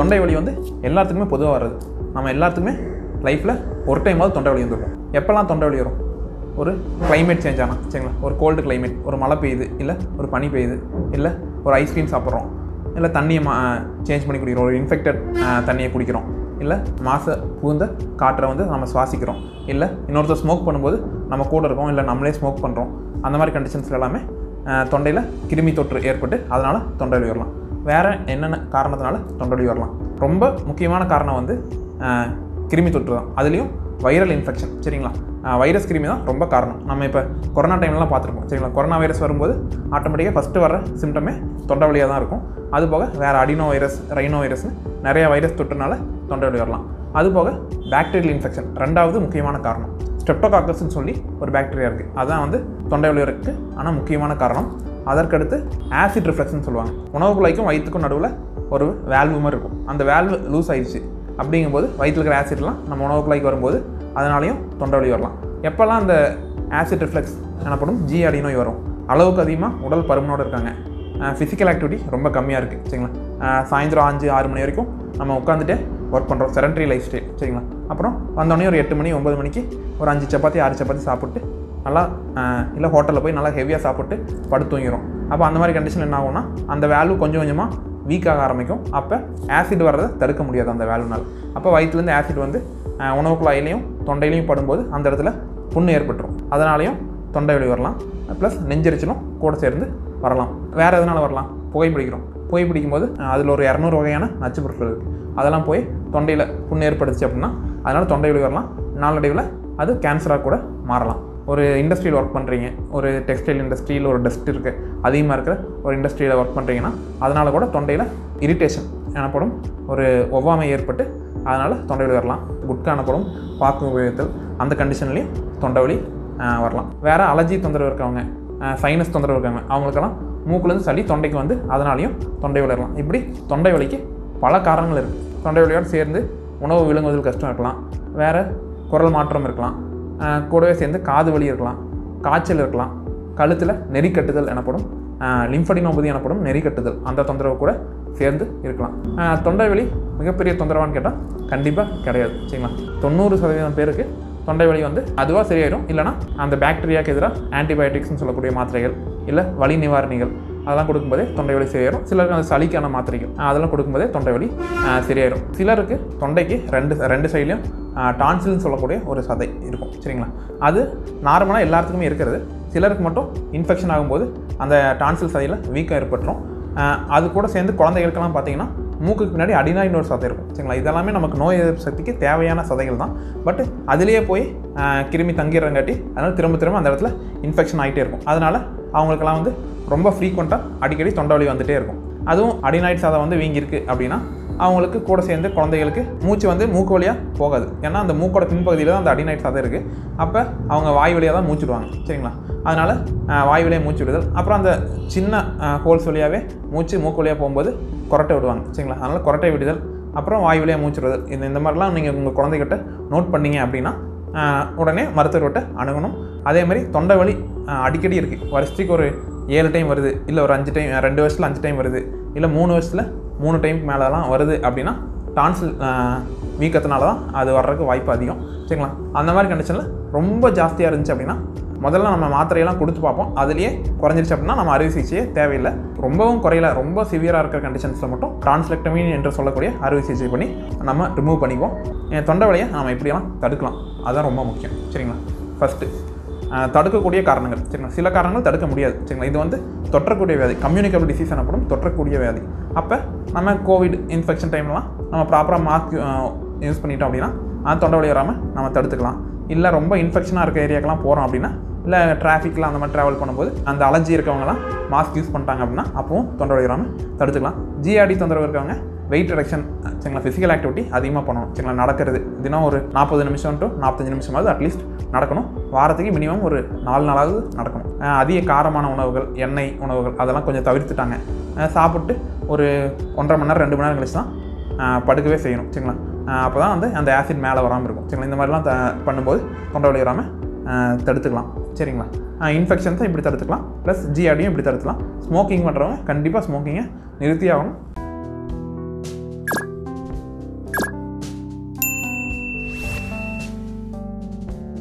தொண்டை வலி வந்து எல்லாத்துக்குமே பொதுவாக வர்றது நம்ம எல்லாத்துக்குமே லைஃப்பில் ஒரு டைமாவது தொண்டை வலி வந்துருக்கும் எப்போல்லாம் தொண்டை வலி வரும் ஒரு climate சேஞ்ச் ஆனால் சரிங்களா ஒரு கோல்டு climate ஒரு மழை பெய்யுது இல்லை ஒரு பனி பெய்யுது இல்லை ஒரு ஐஸ்கிரீம் சாப்பிட்றோம் இல்லை தண்ணியை மா சேஞ்ச் பண்ணி குடிக்கிறோம் ஒரு இன்ஃபெக்டட் தண்ணியை குடிக்கிறோம் இல்லை மாச பூந்த காற்றை வந்து நம்ம சுவாசிக்கிறோம் இல்லை இன்னொருத்தர் ஸ்மோக் பண்ணும்போது நம்ம கூட இருக்கோம் இல்லை நம்மளே ஸ்மோக் பண்ணுறோம் அந்த மாதிரி கண்டிஷன்ஸில் எல்லாமே தொண்டையில் கிருமி தொற்று ஏற்பட்டு அதனால் தொண்டை வலி வரலாம் வேறு என்னென்ன காரணத்தினால தொண்டை வலி வரலாம் ரொம்ப முக்கியமான காரணம் வந்து அஹ், கிருமி தொற்று தான் அதுலேயும் வைரல் இன்ஃபெக்ஷன் சரிங்களா வைரஸ் கிருமி தான் ரொம்ப காரணம் நம்ம இப்போ கொரோனா டைம்லலாம் பார்த்துருப்போம் சரிங்களா கொரோனா வைரஸ் வரும்போது ஆட்டோமேட்டிக்காக ஃபஸ்ட்டு வர சிம்டமே தொண்டை வலியாக தான் இருக்கும் அது போக வேறு அடினோ வைரஸ் ரைனோ வைரஸ்னு நிறைய வைரஸ் தொற்றுனால தொண்டை வலி வரலாம் அது போக பாக்டீரியல் இன்ஃபெக்ஷன் ரெண்டாவது முக்கியமான காரணம் ஸ்டெப்டோகாக்கஸ்னு சொல்லி ஒரு பாக்டீரியா இருக்குது அதுதான் வந்து தொண்டை வலி வரக்கு ஆனால் முக்கியமான காரணம் அதற்கடுத்து ஆசிட் ரிஃப்ளெக்ஷன் சொல்லுவாங்க உணவு குழாய்க்கும் வயிற்றுக்கும் நடுவில் ஒரு வேல்வு மாதிரி இருக்கும் அந்த வேல்வு லூஸ் ஆயிடுச்சு அப்படிங்கும்போது வயிற்றில் இருக்கிற ஆசிட்லாம் நம்ம உணவு குழாய்க்கு வரும்போது அதனாலையும் தொண்டை வலி வரலாம் எப்போல்லாம் அந்த ஆசிட் ரிஃப்ளெக்ஸ் எனப்படும் ஜி அடி நோய் வரும் அளவுக்கு அதிகமாக உடல் பருமனோடு இருக்காங்க ஃபிசிக்கல் ஆக்டிவிட்டி ரொம்ப கம்மியாக இருக்குது சரிங்களா அஹ் சாயந்தரம் அஞ்சு ஆறு மணி வரைக்கும் நம்ம உட்காந்துட்டே ஒர்க் பண்ணுறோம் செரண்டரி லைஃப் ஸ்டைல் சரிங்களா அப்புறம் வந்தோடனே ஒரு எட்டு மணி ஒம்பது மணிக்கு ஒரு அஞ்சு சப்பாத்தி ஆறு சப்பாத்தி சாப்பிட்டு நல்லா இல்லை ஹோட்டலில் போய் நல்லா ஹெவியாக சாப்பிட்டு படுத்து தூங்கிடும் அப்போ அந்த மாதிரி கண்டிஷன் என்ன ஆகும்னா அந்த வேல்யூ கொஞ்சம் கொஞ்சமாக வீக் ஆக ஆரம்பிக்கும் அப்போ ஆசிட் வர்றதை தடுக்க முடியாது அந்த வேல்யூனால் அப்போ வயிற்றுலேருந்து ஆசிட் வந்து அஹ், உணவு குழாயிலையும் தொண்டையிலையும் படும்போது அந்த இடத்துல புண்ணு ஏற்பட்டுரும் அதனாலையும் தொண்டை வலி வரலாம் ப்ளஸ் நெஞ்செரிச்சலும் கூட சேர்ந்து வரலாம் வேறு எதனால் வரலாம் புகைப்பிடிக்கிறோம் புகைப்பிடிக்கும் போது அதில் ஒரு இரநூறு வகையான நச்சு பொருட்கள் இருக்குது அதெல்லாம் போய் தொண்டையில் புண்ணு ஏற்படுத்துச்சு அப்படின்னா அதனால் தொண்டை வலி வரலாம் நாளடைவில் அது கேன்சராக கூட மாறலாம் ஒரு இண்டஸ்ட்ரியில் ஒர்க் பண்ணுறீங்க ஒரு டெக்ஸ்டைல் இண்டஸ்ட்ரியில் ஒரு டஸ்ட் இருக்குது அதிகமாக இருக்கிற ஒரு இண்டஸ்ட்ரியில் ஒர்க் பண்ணுறீங்கன்னா அதனால் கூட தொண்டையில் இரிட்டேஷன் எனப்படும் ஒரு ஒவ்வாமை ஏற்பட்டு அதனால் தொண்டை வலி வரலாம் குட்கா எனப்படும் பாக்கு உபயோகத்தில் அந்த கண்டிஷன்லேயும் தொண்டை வலி ஆஹ், வரலாம் வேறு அலர்ஜி தொந்தரவு இருக்கவங்க சைனஸ் தொந்தரவு இருக்காங்க அவங்களுக்கெல்லாம் மூக்குலேருந்து சளி தொண்டைக்கு வந்து அதனாலையும் தொண்டை வலி வரலாம் இப்படி தொண்டை வலிக்கு பல காரணங்கள் இருக்குது தொண்டை வலியோடு சேர்ந்து உணவு விழுங்குவதில் கஷ்டம் இருக்கலாம் வேறு குரல் மாற்றம் இருக்கலாம் ஆஹ் கூடவே சேர்ந்து காது வலி இருக்கலாம் காய்ச்சல் இருக்கலாம் கழுத்தில் நெறி கட்டுதல் எனப்படும் லிம்ஃபடினோபதி எனப்படும் நெறி கட்டுதல் அந்த தொந்தரவு கூட சேர்ந்து இருக்கலாம் ஆஹ் தொண்டை வலி மிகப்பெரிய தொந்தரவான்னு கேட்டால் கண்டிப்பாக கிடையாது சரிங்களா தொண்ணூறு சதவீதம் பேருக்கு தொண்டை வலி வந்து அதுவாக சரியாயிடும் இல்லைனா அந்த பாக்டீரியாவுக்கு எதிராக ஆன்டிபயோட்டிக்ஸ்னு சொல்லக்கூடிய மாத்திரைகள் இல்லை வலி நிவாரணிகள் அதெல்லாம் கொடுக்கும்போதே தொண்டை வலி சரியாயிரும் சிலருக்கு அந்த சளிக்கான மாத்திரைகள் ஆஹ் அதெல்லாம் கொடுக்கும்போதே தொண்டை வலி ஆஹ் சரியாயிரும் சிலருக்கு தொண்டைக்கு ரெண்டு ரெண்டு சைட்லையும் டான்சில்னு சொல்லக்கூடிய ஒரு சதை இருக்கும் சரிங்களா அது நார்மலாக எல்லாத்துக்குமே இருக்கிறது சிலருக்கு மட்டும் இன்ஃபெக்ஷன் ஆகும்போது அந்த டான்சில் சதையில் வீக்கம் ஏற்பட்டுரும் ஆஹ் அது கூட சேர்ந்து குழந்தைகளுக்கெல்லாம் பார்த்தீங்கன்னா மூக்குக்கு பின்னாடி அடினாயின் ஒரு சதை இருக்கும் சரிங்களா இதெல்லாமே நமக்கு நோய் எதிர்ப்பு சக்திக்கு தேவையான சதைகள் தான் பட் அதுலேயே போய் ஆஹ் கிருமி தங்கிடுறங்காட்டி அதனால் திரும்ப திரும்ப அந்த இடத்துல இன்ஃபெக்ஷன் ஆகிட்டே இருக்கும் அதனால் அவங்களுக்கெல்லாம் வந்து ரொம்ப ஃப்ரீக்வெண்ட்டாக அடிக்கடி தொண்டை வலி வந்துகிட்டே இருக்கும் அதுவும் அடினாய்ட் சதை வந்து வீங்கியிருக்கு அப்படின்னா அவங்களுக்கு கூட சேர்ந்து குழந்தைகளுக்கு மூச்சு வந்து மூக்கு வழியாக போகாது ஏன்னா அந்த மூக்கோட பின்பகுதியில் தான் அந்த அடினைட் சதை இருக்குது அப்போ அவங்க வாய் வழியாக தான் மூச்சு விடுவாங்க சரிங்களா அதனால் வாய் வழியாக மூச்சு விடுதல் அப்புறம் அந்த சின்ன ஹோல்ஸ் வழியாகவே மூச்சு மூக்கு வழியாக போகும்போது கொரட்டை விடுவாங்க சரிங்களா அதனால் கொரட்டை விடுதல் அப்புறம் வாய் வழியாக மூச்சு விடுதல் இந்த இந்த மாதிரிலாம் நீங்கள் உங்கள் குழந்தைகிட்ட நோட் பண்ணீங்க அப்படின்னா ஆஹ், உடனே மருத்துவர்கிட்ட அணுகணும் அதே மாதிரி தொண்டை வலி ஆஹ், அடிக்கடி இருக்குது வருஷத்துக்கு ஒரு ஏழு டைம் வருது இல்லை ஒரு அஞ்சு டைம் ரெண்டு வருஷத்தில் அஞ்சு டைம் வருது இல்லை மூணு வருஷத்தில் மூணு டைம் மேலெலாம் வருது அப்படின்னா டான்சில் வீக்கத்தினால தான் அது வர்றதுக்கு வாய்ப்பு அதிகம் சரிங்களா அந்த மாதிரி கண்டிஷனில் ரொம்ப ஜாஸ்தியாக இருந்துச்சு அப்படின்னா முதல்ல நம்ம மாத்திரையெல்லாம் கொடுத்து பார்ப்போம் அதுலேயே குறைஞ்சிருச்சு அப்படின்னா நம்ம அறுவை சிகிச்சையே தேவையில்லை ரொம்பவும் குறையல ரொம்ப சிவியராக இருக்கிற கண்டிஷன்ஸில் மட்டும் டிரான்ஸ்லெக்டமி என்று சொல்லக்கூடிய அறுவை சிகிச்சை பண்ணி நம்ம ரிமூவ் பண்ணிக்குவோம் என் தொண்டை வலியை நம்ம எப்படியெல்லாம் தடுக்கலாம் அதுதான் ரொம்ப முக்கியம் சரிங்களா ஃபஸ்ட்டு ஆஹ் தடுக்கக்கூடிய காரணங்கள் சரிங்களா சில காரணங்கள் தடுக்க முடியாது சரிங்களா இது வந்து தொற்றக்கூடிய வியாதி கம்யூனிகபிள் டிசீஸ் எனப்படும் தொற்றக்கூடிய வியாதி அப்போ நம்ம கோவிட் இன்ஃபெக்ஷன் டைம்லாம் நம்ம ப்ராப்பராக மாஸ்க் யூஸ் பண்ணிட்டோம் அப்படின்னா அது தொண்டை வலி வராமல் நம்ம தடுத்துக்கலாம் இல்லை ரொம்ப இன்ஃபெக்ஷனாக இருக்க ஏரியாக்கெல்லாம் போகிறோம் அப்படின்னா இல்லை டிராஃபிக்கில் அந்த மாதிரி ட்ராவல் பண்ணும்போது அந்த அலர்ஜி இருக்கவங்கலாம் மாஸ்க் யூஸ் பண்ணிட்டாங்க அப்படின்னா அப்பவும் தொண்டை வலி வராமல் தடுத்துக்கலாம் ஜிஆர்டி தொந்தரவு இருக்கவங்க வெயிட் ரிடக்ஷன் சரிங்களா ஃபிசிக்கல் ஆக்டிவிட்டி அதிகமாக பண்ணணும் சரிங்களா நடக்கிறது தினம் ஒரு நாற்பது நிமிஷம் டு நாற்பத்தஞ்சு நிமிஷமாவது அட்லீஸ்ட் நடக்கணும் வாரத்துக்கு மினிமம் ஒரு நாலு நாளாவது நடக்கணும் அஹ் அதிக காரமான உணவுகள் எண்ணெய் உணவுகள் அதெல்லாம் கொஞ்சம் தவிர்த்துட்டாங்க அஹ் சாப்பிட்டு ஒரு ஒன்றரை மணி நேரம் ரெண்டு மணி நேரம் கழிச்சு தான் அஹ் படுக்கவே செய்யணும் சரிங்களா அப்போ தான் வந்து அந்த ஆசிட் மேலே வராமல் இருக்கும் சரிங்களா இந்த மாதிரிலாம் த பண்ணும்போது தொண்டை வலி வராமல் அஹ் தடுத்துக்கலாம் சரிங்களா இன்ஃபெக்ஷன்ஸை இப்படி தடுத்துக்கலாம் ப்ளஸ் ஜிஆர்டியும் இப்படி தடுத்துக்கலாம் ஸ்மோக்கிங் பண்ணுறவங்க கண்டிப்பாக ஸ்மோக்கிங்கை நிறுத்தி ஆகணும்